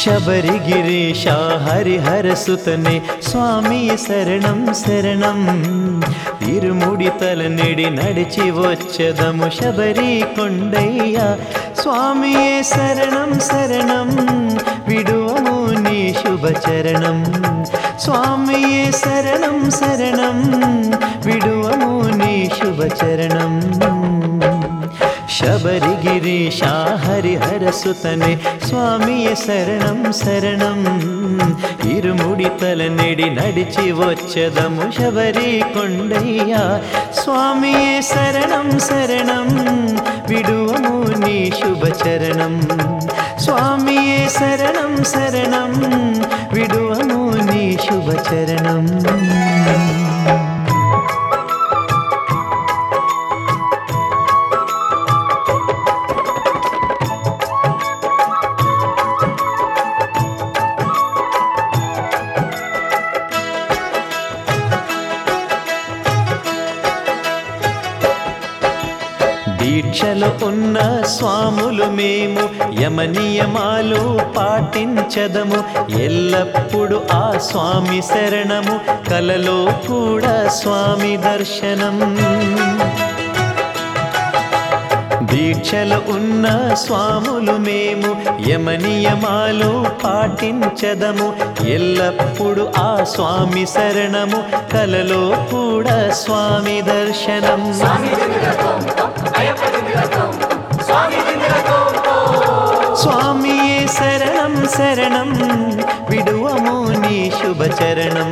శబరిగిరీశ హరిహర సుతనే స్వామి శరణం శరణం ఇరుముడి తల నెడి నడిచి వచ్చదము శబరి కొండయ్య స్వామియే శరణం శరణం విడువము నీ శుభ చరణం స్వామియే శరణం శరణం విడువము నీ శుభ చరణం శబరిగిరీశ హరిహర సుతనే స్వామియ శరణం శరణం ఇరుముడి తల నెడి నడిచి వచ్చదము శబరి కొండయ్య స్వామియే శరణం శరణం విడువము నీ శుభ చరణం స్వామియే శరణం శరణం విడువము నీ శుభ చరణం దీక్షలో ఉన్న స్వాములు మేము యమనియమాలు పాటించదము ఎల్లప్పుడు ఆ స్వామి శరణము కలలో కూడా స్వామి దర్శనం దీక్షలో ఉన్న స్వాములు మేము యమనియమాలు పాటించదము ఎల్లప్పుడు ఆ స్వామి శరణము కలలో కూడా స్వామి దర్శనం స్వామియే శరణం శరణం విడువము నీ శుభ చరణం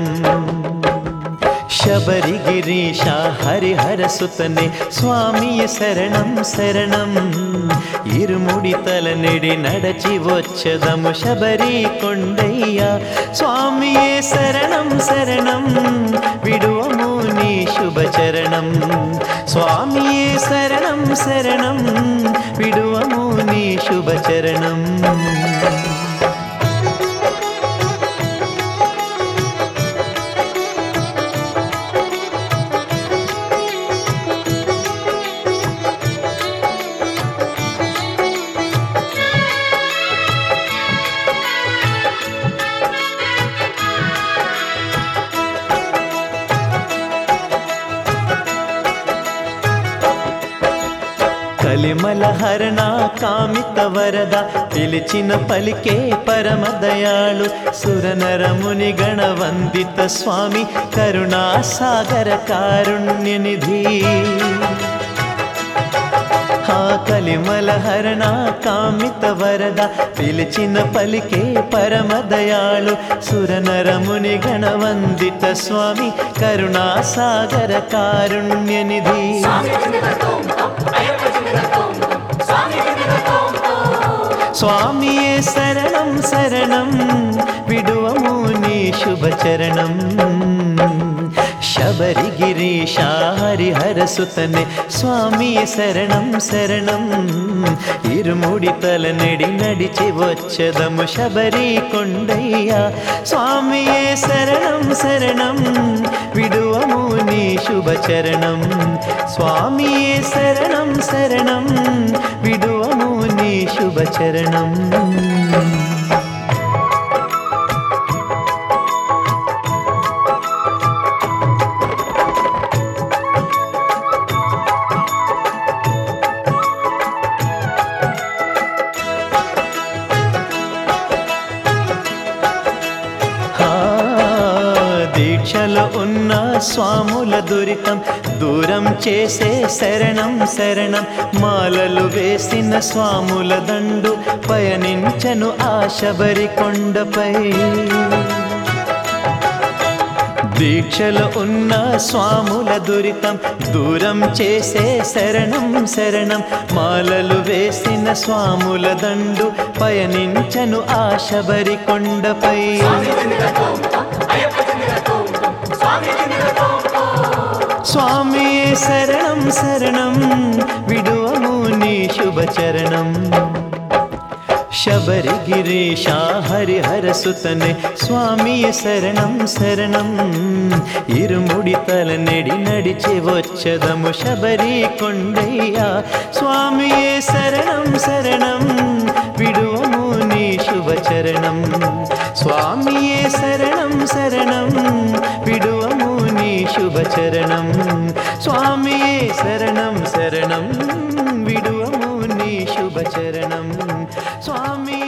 శబరిగిరీశ హరిహర సుతనే స్వామియ శరణం శరణం ఇరుముడి తల నెడి నడచి వచ్చదము శబరి కొండయ్య స్వామియే శరణం శరణం విడువము నీ శుభ చరణం స్వామియే శరణం శరణం విడువము నీ శుభ చరణం కలిమల హరణ కామిత వరద పిలిచిన పలికే పరమ దయాళు సురనరముని గణవందిత స్వామి కరుణా సాగర కారుణ్య నిధి హా కలిమల హరణ కామిత వరద పిలిచిన పలికే పరమ దయాళు సురనరముని గణవందిత స్వామి కరుణా సాగర కారుణ్య నిధి స్వామియే శరణం శరణం విడువము నీ శుభ చరణం శబరిగిరీశ హరిహర సుతనే స్వామియే శరణం శరణం ఇరుముడి తల నెడి నడిచి వచ్చదము శబరి కొండయ్య స్వామియే శరణం శరణం విడువము నీ శుభ చరణం స్వామియే శరణం శరణం విడువము నీ శుభ చరణం ఆ, దీక్షలో ఉన్న స్వాముల దురితం దూరం చేసే శరణం శరణం మాలలు వేసిన స్వాముల దండు పయనించను ఆ శబరి కొండపై దీక్షలో ఉన్న స్వాముల దురితం దూరం చేసే శరణం శరణం మాలలు వేసిన స్వాముల దండు పయనించను ఆ శబరి కొండపై స్వామియే శరణం శరణం విడువము నీ శుభ చరణం శబరిగిరీశ హరిహర సుతనే స్వామియ శరణం శరణం ఇరుముడి తల నెడి నడిచి వచ్చదము శబరి కొండయ్య స్వామియే శరణం శరణం విడువము నీ శుభ చరణం శరణం విడువము నీ శుభచరణం స్వామియే శరణం శరణం విడువము నీ శుభచరణం స్వామి